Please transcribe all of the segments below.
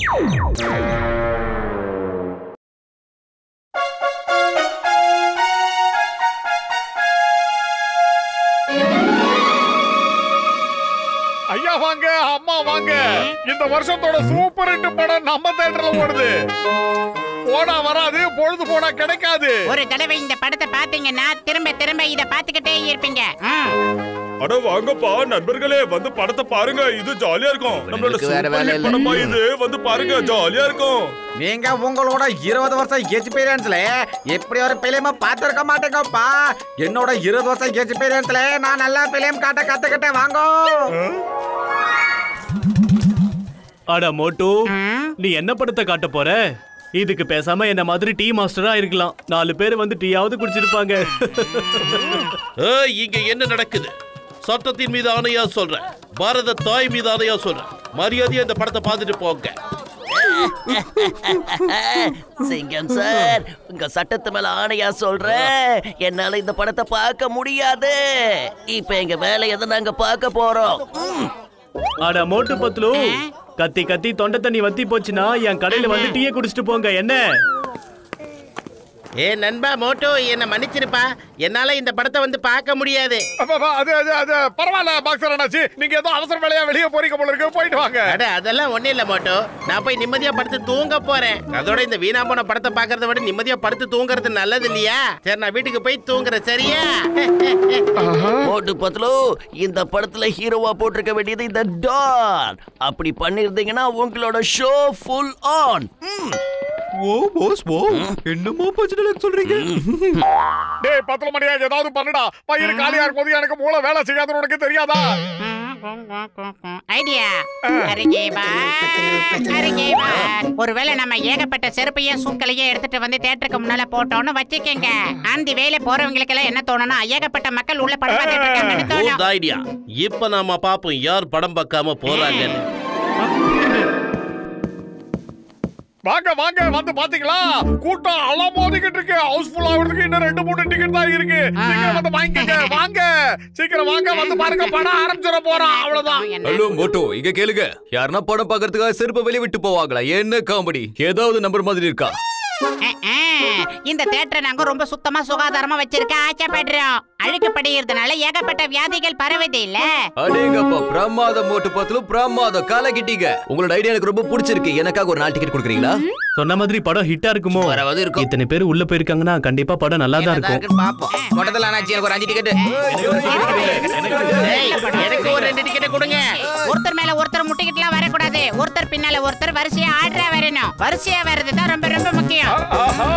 ஐயா வாங்க அம்மா வாங்க இந்த வருஷத்தோட சூப்பர் ஹிட் படம் நம்ம தேட்டர்ல ஓடுது போனா வராது பொழுது போனா கிடைக்காது ஒரு தடவை இந்த படத்தை பாத்தீங்கன்னா திரும்ப திரும்ப இத பாத்துக்கிட்டே இருப்பீங்க ம். அட வாங்கப்பா நண்பர்களே வந்து படத்தை பாருங்க இது ஜாலியா இருக்கும் நம்மளோட உங்களுக்கு வேற சூப்பர் வேலை ஹிட் இல்ல. படமா இது வந்து பாருங்க ஜாலியா இருக்கும் நீங்க உங்களோட இருபது வருஷம் எக்ஸ்பீரியன்ஸ்ல எப்படி ஒரு பிலிம பார்த்திருக்க மாட்டேங்கப்பா என்னோட இருபது வருஷம் எக்ஸ்பீரியன்ஸ்ல நான் நல்லா பிலிம் காட்ட கத்துக்கிட்டேன் வாங்கோ அட மோட்டு ம். நீ என்ன படத்தை காட்ட போற இதுக்கு பேசாம என்ன மாதிரி டீ மாஸ்டரா இருக்கலாம் நாலு பேர் வந்து டீயாவது குடிச்சிருப்பாங்க ஏய், இங்க என்ன நடக்குது சட்டத்தின் மீது ஆணையா சொல்றேன் பாரத தாய் மீது ஆணையா சொல்றேன் மரியாதையா இந்த படத்தை பார்த்துட்டு போங்க சிங்கம் சார் உங்க சட்டத்து மேல ஆணையா சொல்றேன் என்னால இந்த படத்தை பார்க்க முடியாது இப்ப எங்க வேலையை தான் நாங்க பார்க்க போறோம் ம். அட மோட்டு பத்லு கத்தி கத்தி தொண்டை தண்ணி வத்தி போச்சுன்னா என் கடையில வந்து டீயை குடிச்சிட்டு போங்க என்ன ஏ நண்பா மோட்டோ என்ன மன்னிச்சிருப்பா என்னால இந்த படத்தை வந்து பார்க்க முடியாது அப்ப, அப்ப, அது அது அது பரவாயில்ல பாக்ஸர் அண்ணாச்சி நீங்க ஏதோ அவசர வேலையா வெளியே போறீங்க போல இருக்கு போயிட்டு வாங்க அட அதெல்லாம் ஒண்ணும் இல்ல மோட்டோ நான் போய் நிம்மதியா படுத்து தூங்க போறேன் அதோட இந்த வீணா போன படத்தை பார்க்கறத விட நிம்மதியா படுத்து தூங்குறது நல்லது இல்லையா சரி நான் வீட்டுக்கு போய் தூங்குறேன் சரியா மோட்டு பத்லு இந்த படத்துல ஹீரோவா போட்டிருக்க வேண்டியது இந்த டான் அப்படி பண்ணிருந்தீங்கன்னா உங்களோட ஷோ ஃபுல் ஆன் ஓ போஸ் ஓ என்னமா பச்சனை சொல்றீங்க டேய் பத்துல மணியா ஏதாவது பண்ணுடா பயிர் காலியா இருக்கும்போது எனக்கு மூளை வேலை செய்யாதுன்னு உனக்கு தெரியாதா ஐடியா அருகே வா அருகே வா ஒருவேளை நம்ம ஏகப்பட்ட செருப்பையும் சூக்களையும் எடுத்துட்டு வந்து தேட்டருக்கு முன்னால போட்டோம்னு வச்சுக்கோங்க அந்த வேலை போறவங்களுக்கு எல்லாம் என்ன தோணும்னா ஏகப்பட்ட மக்கள் உள்ள படம் பார்த்துட்டு இருக்காங்கன்னு தோணும் Good idea. இப்ப நாம பாப்போம் யார் படம் பார்க்காம போறாங்கன்னு வாங்க வாங்க வந்து பாத்தீங்களா கூட்டம் அல மோதிக்கிட்டு இருக்கு ஹவுஸ்ஃபுல் ஆகுறதுக்கு இன்னும் ரெண்டு மூணு டிக்கெட் தான் இருக்கு சீக்கிரம் வந்து வாங்கிக்கங்க வாங்க சீக்கிரம் வாங்க வந்து பாருங்க படம் ஆரம்பிச்சிட போறோம் அவ்வளவுதான் ஹலோ மோட்டோ இங்க கேளுங்க யாருன்னா படம் பாக்குறதுக்காக செருப்பை வெளிய விட்டு போவாங்களா என்ன காமெடி ஏதாவது நம்பர் மாதிரி இருக்கா அஹ், அஹ். இந்த தேட்டரை நாங்க ரொம்ப சுத்தமா சுகாதாரமா வச்சிருக்க ஆச்சப்படுறோம் அழுக்கு படிக்கிறதுனால ஏகப்பட்ட வியாதிகள் பரவுது இல்ல அடேங்கப்பா பிரமாதம் மோட்டு பத்துல பிரமாதம் கலக்கிட்டீங்க உங்களோட ஐடியா எனக்கு ரொம்ப பிடிச்சிருக்கு எனக்காக ஒரு நாள் டிக்கெட் கொடுக்குறீங்களா சொன்ன மாதிரி படம் ஹிட்டா இருக்குமோ வராவது இருக்கும். இத்தனை பேர் உள்ள போயிருக்காங்கன்னா கண்டிப்பா படம் நல்லா தான் என்னதான் இருக்கும் இருக்குன்னு பாப்போம் மொட்டத்துல அண்ணாச்சி எனக்கு ஒரு அஞ்சு டிக்கெட் ஏய், எனக்கு ஒரு ரெண்டு டிக்கெட் கொடுங்க ஒருத்தர் மேல ஒருத்தர் முட்டிக்கிட்டுலாம் வரக்கூடாது ஒருத்தர் பின்னால ஒருத்தர் வரிசையா ஆடுறா வரணும் வரிசையா வர்றது தான் ரொம்ப ரொம்ப முக்கியம் ஆஹா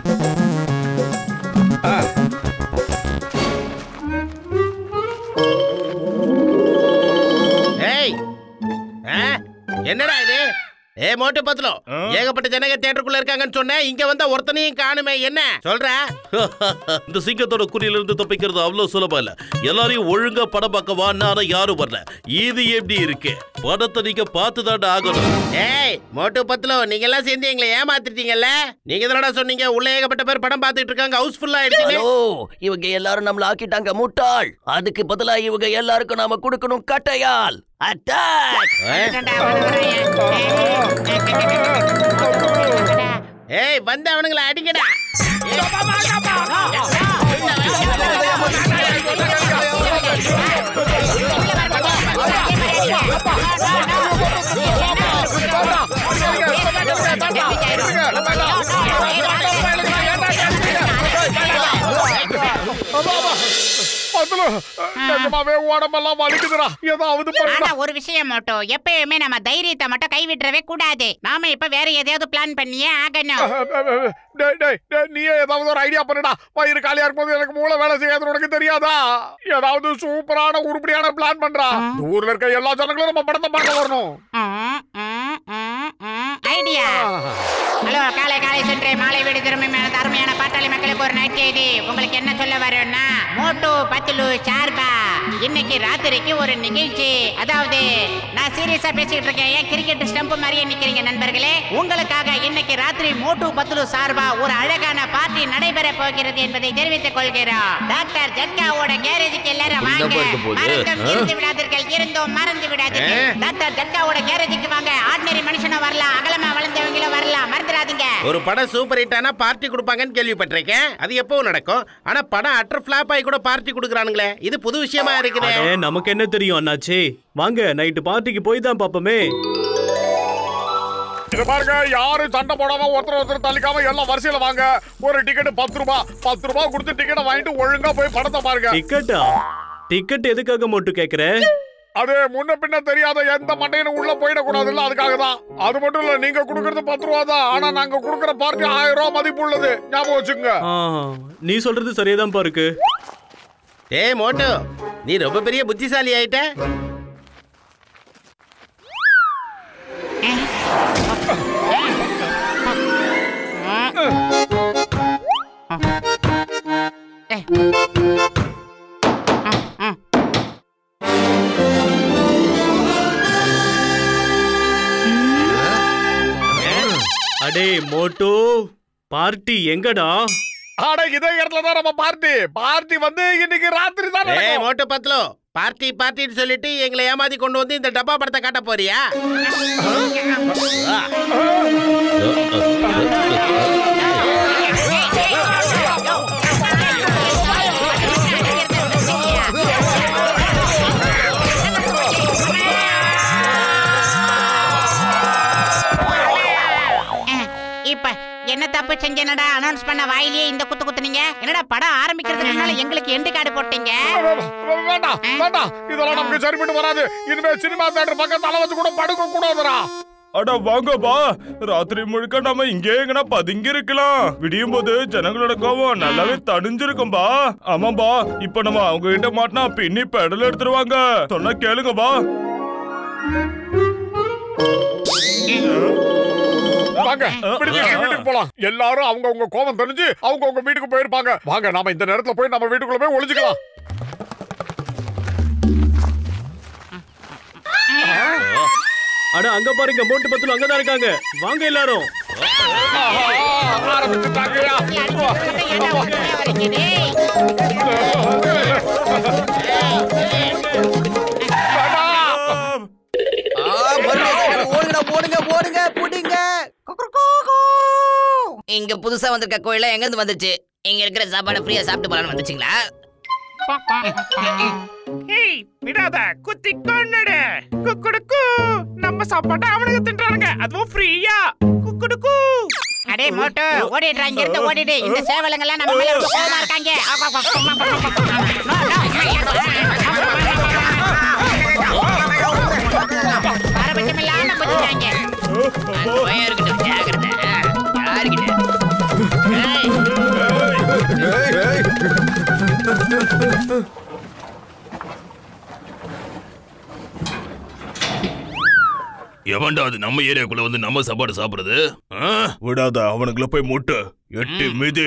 ஏய் ஆ? என்னடா இது ஏ மோட்டு பத்தலோ ஏகப்பட்ட ஜனங்க தியேட்டருக்குள்ள இருக்காங்கன்னு சொன்னேன் இங்க வந்தா ஒருத்தனையும் காணுமே என்ன சொல்ற இந்த சிங்கத்தோட குறியில இருந்து தப்பிக்கிறது அவ்வளவு சுலபம் இல்ல எல்லாரையும் ஒழுங்கா படம் பார்க்க வான்னா ஆனா யாரும் வரல இது எப்படி இருக்கு படத்தை நீங்க பார்த்து ஆகணும் ஏய் மோட்டு பத்தலோ நீங்க எல்லாம் சேர்ந்து எங்களை ஏமாத்திட்டீங்கல்ல நீங்க தானடா சொன்னீங்க உள்ள ஏகப்பட்ட பேர் படம் பார்த்துட்டு இருக்காங்க ஹவுஸ்ஃபுல்லா ஆயிடுச்சு ஹலோ இவங்க எல்லாரும் நம்மள ஆக்கிட்டாங்க முட்டாள் அதுக்கு பதிலா இவங்க எல்லாருக்கும் நாம கொடுக்கணும் கட்டையால் அட்டாக் ஏய் வந்து அவனுங்களை அடிங்கடா பத்துல நிஜமாவே உடம்பெல்லாம் வலிக்குதுடா ஏதாவது ஆனா பண்ணுடா ஒரு விஷயம் மட்டும் எப்பயுமே நம்ம தைரியத்தை மட்டும் கைவிட்டுறவே கூடாது நாம இப்ப வேற எதையாவது பிளான் பண்ணியே ஆகணும் டேய் டேய் டேய் நீயே ஏதாவது ஒரு ஐடியா பண்ணுடா வயிறு காலியா இருக்கும்போது எனக்கு மூளை வேலை செய்யாது உனக்கு தெரியாதா ஏதாவது சூப்பரான உருப்படியான பிளான் பண்றா இந்த ஊர்ல இருக்க எல்லா ஜனங்களும் நம்ம படத்தை பார்க்க வரணும் ஐடியா ஹலோ காலை காலை சென்று மாலை வீடு திரும்பி மேல அருமையான பாட்டாளி மக்களுக்கு ஒரு நைட் செய்தி உங்களுக்கு என்ன சொல்ல வரும்னா மோட்டு பத்துலு சார்பா இன்னைக்கு ராத்திரிக்கு ஒரு நிகழ்ச்சி அதாவது நான் சீரியஸா பேசிக்கிட்டு இருக்கேன் ஏன் கிரிக்கெட் ஸ்டம்ப் மாதிரியே நிக்கிறீங்க நண்பர்களே உங்களுக்காக இன்னைக்கு ராத்திரி மோட்டு பத்துலு சார்பா ஒரு அழகான பார்ட்டி நடைபெற போகிறது என்பதை தெரிவித்துக் கொள்கிறோம் டாக்டர் ஜட்காவோட கேரேஜுக்கு எல்லாரும் வாங்க என்னப்பா இருக்க போகுது? மறந்தும் இருந்து விடாதீர்கள் இருந்தோம் மறந்து விடாதீர்கள் டாக்டர் ஜட்காவோட கேரேஜுக்கு வாங்க ஆர்டினரி மனுஷனும் வரலாம் அகலமா ஒரு படம் சூப்பர் ஹிட் ஆனா பார்ட்டி கொடுப்பாங்கன்னு கேள்விப்பட்டிருக்கேன் அது எப்பவும் நடக்கும் ஆனா படம் அட்டர் ஃபிளாப் ஆகி கூட பார்ட்டி கொடுக்குறானுங்களே இது புது விஷயமா இருக்குது அடே, நமக்கு என்ன தெரியும் அண்ணாச்சி வாங்க நைட்டு பார்ட்டிக்கு போய் தான் பாப்போமே இது பாருங்க யாரும் சண்டை போடாம ஒருத்தர் ஒருத்தர் தள்ளிக்காம எல்லாம் வரிசையில வாங்க ஒரு டிக்கெட் பத்து ரூபாய் பத்து ரூபாய் கொடுத்து டிக்கெட்டை வாங்கிட்டு ஒழுங்கா போய் படத்தை பாருங்க டிக்கெட்டா டிக்கெட் எதுக்காக மட்டும் கேக்குற அது முன்ன பின்ன தெரியாத எந்த மண்டையிலும் உள்ள போயிடக்கூடாதுல்ல அதுக்காக தான் அது மட்டும் இல்ல நீங்க கொடுக்கறது பத்து ரூபா தான் ஆனா நாங்க கொடுக்கற பார்ட்டி ஆயிரம் ரூபாய் மதிப்பு உள்ளது ஞாபகம் வச்சுங்க ஆ, நீ சொல்றது சரியாதான் இருக்கு ஏய் மோட்டோ நீ ரொம்ப பெரிய புத்திசாலி ஆயிட்ட அடே மோட்டோ பார்ட்டி எங்கடா ஆனா இதே இடத்துல தான் நம்ம பார்ட்டி பார்ட்டி வந்து இன்னைக்கு ராத்திரி தான் ஏய் நடக்கும். மோட்டோ பத்லோ பார்ட்டி பார்ட்டின்னு சொல்லிட்டு எங்களை ஏமாத்தி கொண்டு வந்து இந்த டப்பா படத்தை காட்ட போறியா இப்ப என்ன தப்பு செஞ்சேனடா அனௌன்ஸ் பண்ண வாயிலேயே இந்த குத்து குத்துனீங்க என்னடா படம் ஆரம்பிக்கிறதுக்கு முன்னால எங்களுக்கு எண்டு கார்டு போட்டீங்க வேண்டாம் வேண்டாம் இதெல்லாம் நமக்கு சரிப்பட்டு வராது இனிமே சினிமா தியேட்டர் பக்கத்தால வச்சு கூட படுக்க கூடாதுடா அட வாங்கப்பா ராத்திரி முழுக்க நம்ம இங்கே எங்கனா பதுங்கி இருக்கலாம் விடியும் போது ஜனங்களோட கோவம் நல்லாவே தணிஞ்சிருக்கும்பா ஆமாம்பா இப்ப நம்ம அவங்க கிட்ட மாட்டினா பின்னி பெடல் எடுத்துருவாங்க சொன்னா கேளுங்கப்பா வாங்க விடுதிக்கு வீட்டுக்கு போலாம் எல்லாரும் அவங்க உங்க கோபம் தெரிஞ்சு அவங்க உங்க வீட்டுக்கு போயிருப்பாங்க வாங்க நாம இந்த நேரத்துல போய் நம்ம வீட்டுக்குள்ள போய் ஒளிஞ்சுக்கலாம் அட அங்க பாருங்க மோட்டு பத்துல அங்கதான் இருக்காங்க வாங்க எல்லாரும் ஆரம்பிச்சுட்டாங்கய்யா. ஏன்டா ஒண்ணுமே வரீங்க டேய்? வேண்டாம். ஓடுங்கடா ஓடுங்க ஓடுங்க புடிங்க இங்க புதுசா வந்திருக்க கோயில எங்க இருந்து வந்துச்சு இங்க இருக்கிற சாப்பாடு ஃப்ரீயா சாப்பிட்டு போலான்னு வந்துச்சுங்களா ஏய் விடாத குத்தி கொன்னுடு குக்குடுக்கு நம்ம சாப்பாட்டை அவனுக்கு தின்றானுங்க அதுவும் ஃப்ரீயா குக்குடுக்கு அடே மோட்டோ ஓடிடுறா இங்க இருந்து ஓடிடு இந்த சேவலுங்க எல்லாம் நம்ம மேல ரொம்ப கோவமா இருக்காங்க ஆரம்பிச்சம் இல்லாம குதிச்சாங்க பயம் இருக்கட்டும் ஜாகிரதை யாருக்கிட்ட ஏய், எவன்டா அது நம்ம ஏரியாக்குள்ள வந்து நம்ம சாப்பாடு சாப்பிடுறது ஆ? விடாத அவனுக்குள்ள போய் முட்டு எட்டு மிதி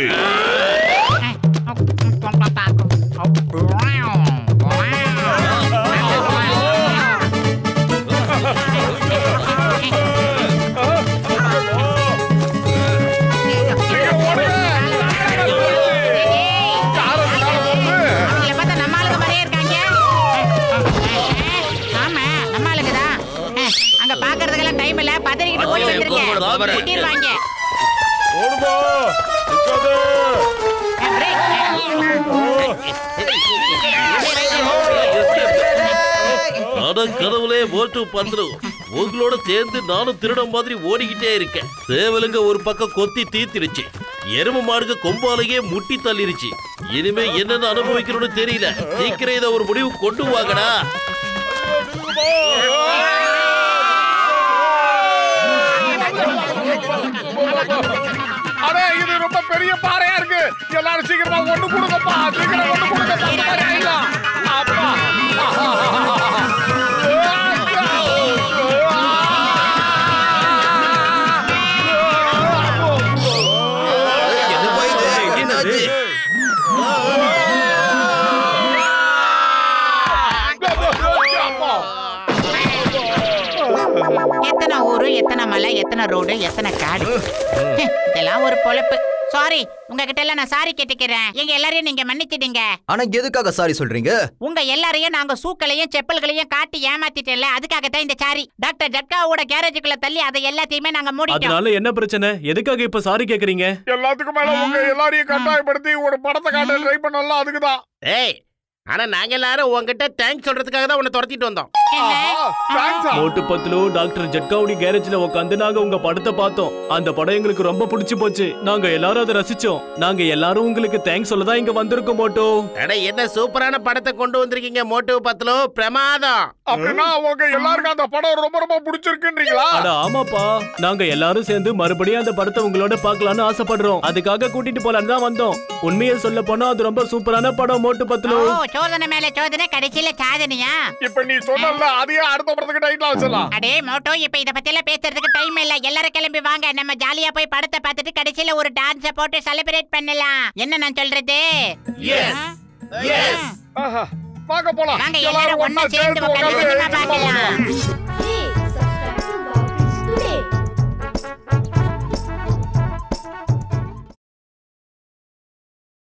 நீங்க ஓடுங்க. யார் அந்த மேல வருது? அவங்கள பார்த்தா நம்ம ஆளுங்க மாதிரியே இருக்காங்க ஆமா நம்ம ஆளுங்க தான் அங்க பாக்குறதுக்கெல்லாம் டைம் இல்ல பதறிக்கிட்டு ஓடி வந்துருங்க கொட்டிடுவாங்க ஓடுமா நிக்காத. அட கடவுளே ஓட்டு பந்துரும் உங்களோட சேர்ந்து நானும் திருடம் மாதிரி ஓடிக்கிட்டே இருக்கேன் சேவலுங்க ஒரு பக்கம் கொத்தி தீத்திருச்சு எரும மாடுங்க கொம்பாலேயே முட்டி தள்ளிருச்சு இனிமே என்னென்ன அனுபவிக்கணும்னு தெரியல சீக்கிரம் இதை ஒரு முடிவு கொண்டு வாங்கடா அடே இது ரொம்ப பெரிய பாறையா இருக்கு எல்லாரும் சீக்கிரமா ஒண்ணு கொடுங்கப்பா சீக்கிரம் ஒண்ணு கொடுங்க பத்து மாதிரி ஆயிடலாம். அப்பா. என்னாச்சு அப்பா. எத்தனை ஊரு எத்தனை மலை எத்தனை ரோடு எத்தனை காடு இதெல்லாம் ஒரு பொழப்பு சாரி உங்ககிட்ட எல்லாம் நான் சாரி கேட்டுக்கிறேன் எங்க எல்லாரையும் நீங்க மன்னிச்சிடுங்க ஆனா எதுக்காக சாரி சொல்றீங்க உங்க எல்லாரையும் நாங்க சூக்களையும் செப்பல்களையும் காட்டி ஏமாத்திட்டேன்ல அதுக்காக தான் இந்த சாரி டாக்டர் ஜட்காவோட கேரேஜுக்குள்ள தள்ளி அதை எல்லாத்தையுமே நாங்க மூடிட்டோம் அதனால என்ன பிரச்சனை எதுக்காக இப்ப சாரி கேக்குறீங்க எல்லாத்துக்கும் மேல உங்க எல்லாரையும் கட்டாயப்படுத்தி ஒரு படத்தை காட்ட ட்ரை பண்ணலாம் அதுக்குதான் ஏய் ஆனா நாங்க எல்லாரும் உன்கிட்ட தேங்க்ஸ் சொல்றதுக்காக தான் உன்னை துரத்திட்டு வந்தோம் தேங்க்ஸா மோட்டு பத்லு டாக்டர் ஜட்காவுடி கேரேஜ்ல உட்காந்து நாங்க உங்க படத்தை பார்த்தோம் அந்த படம் எங்களுக்கு ரொம்ப பிடிச்சு போச்சு நாங்க எல்லாரும் அதை ரசிச்சோம் நாங்க எல்லாரும் உங்களுக்கு தேங்க்ஸ் சொல்ல தான் இங்க வந்திருக்கோம் மோட்டோ அட என்ன சூப்பரான படத்தை கொண்டு வந்திருக்கீங்க மோட்டு பத்லு பிரமாதம் அப்படின்னா உங்க எல்லாருக்கும் அந்த படம் ரொம்ப ரொம்ப பிடிச்சிருக்குன்றீங்களா அட ஆமாப்பா நாங்க எல்லாரும் சேர்ந்து மறுபடியும் அந்த படத்தை உங்களோட பார்க்கலாம்னு ஆசைப்படுறோம் அதுக்காக கூட்டிட்டு போலான்னு தான் வந்தோம் உண்மையை சொல்ல போனா அது ரொம்ப சூப்பரான படம் மோட்டு ஓ பத்லு சோதனை மேல சோதனை கடைசியில சாதனையா இப்ப நீ சொன்னல அதையே அடுத்த படத்துக்கு டைட்டில் வச்சிடலாம் அடே மோட்டோ இப்ப இத பத்தி எல்லாம் பேசுறதுக்கு டைம் இல்ல எல்லாரும் கிளம்பி வாங்க நம்ம ஜாலியா போய் படத்தை பார்த்துட்டு கடைசியில ஒரு டான்ஸ போட்டு செலிப்ரேட் பண்ணலாம் என்ன நான் சொல்றது ஆஹா, வாங்க போலாம் வாங்க எல்லாரும் ஒண்ணா சேர்ந்து உட்கார்ந்து சினிமா பார்க்கலாம்